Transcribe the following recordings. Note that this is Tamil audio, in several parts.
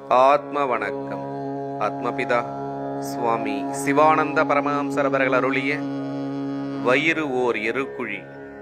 ஆத்ம வணக்கம் ஆத்மபிதா சுவாமி சிவானந்த பரமஹம்சர் அவர்கள் அருளிய வயிறு ஓர் எருக்குழி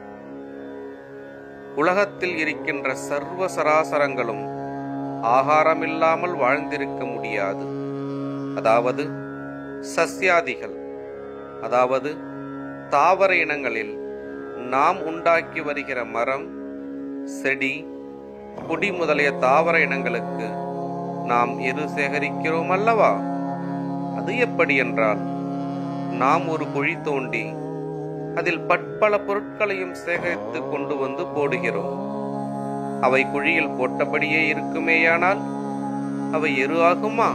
உலகத்தில் இருக்கின்ற சர்வ சராசரங்களும் ஆகாரமில்லாமல் வாழ்ந்திருக்க முடியாது அதாவது சஸ்யாதிகள் அதாவது தாவர இனங்களில் நாம் உண்டாக்கி வருகிற மரம் செடி கொடி முதலிய தாவர இனங்களுக்கு நாம் எரு சேகரிக்கிறோம் அல்லவா அது எப்படி என்றால் நாம் ஒரு குழி தோண்டி அதில் பற்பல பொருட்களையும் சேகரித்து கொண்டு வந்து போடுகிறோம் அவை குழியில் போட்டபடியே இருக்குமேயானால் அவை எரு ஆகுமா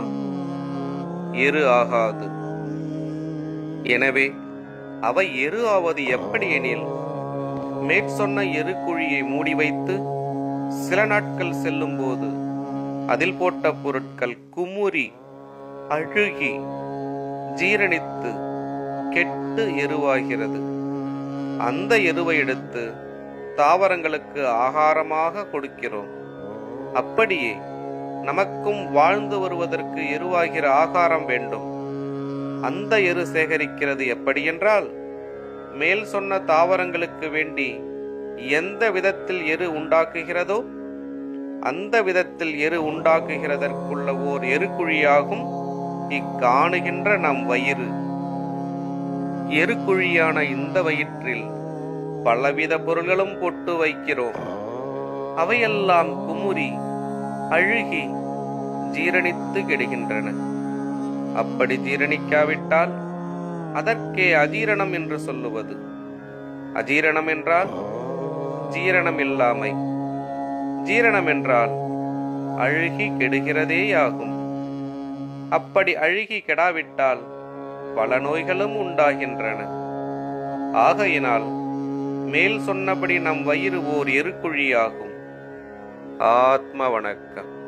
எரு ஆகாது எனவே அவை எரு ஆவது எப்படி எனில் மேற்சொன்ன எரு குழியை மூடி வைத்து சில நாட்கள் செல்லும் போது அதில் போட்ட பொருட்கள் குமுறி அழுகி ஜீரணித்து கெட்டு எருவாகிறது அந்த எருவை எடுத்து தாவரங்களுக்கு ஆகாரமாக கொடுக்கிறோம் அப்படியே நமக்கும் வாழ்ந்து வருவதற்கு எருவாகிற ஆகாரம் வேண்டும் அந்த எரு சேகரிக்கிறது எப்படி என்றால் மேல் சொன்ன தாவரங்களுக்கு வேண்டி எந்த விதத்தில் எரு உண்டாக்குகிறதோ அந்த விதத்தில் எரு உண்டாக்குகிறதற்குள்ள ஓர் எருக்குழியாகும் இக்காணுகின்ற நம் வயிறு எருக்குழியான இந்த வயிற்றில் பலவித பொருள்களும் போட்டு வைக்கிறோம் அவையெல்லாம் குமுறி அழுகி ஜீரணித்து கெடுகின்றன அப்படி ஜீரணிக்காவிட்டால் அதற்கே அஜீரணம் என்று சொல்லுவது அஜீரணம் என்றால் ஜீரணம் இல்லாமை ஜீரணம் என்றால் அழுகி கெடுகிறதேயாகும் அப்படி அழுகி கெடாவிட்டால் பல நோய்களும் உண்டாகின்றன ஆகையினால் மேல் சொன்னபடி நம் வயிறு ஓர் எருக்குழியாகும் ஆத்ம வணக்கம்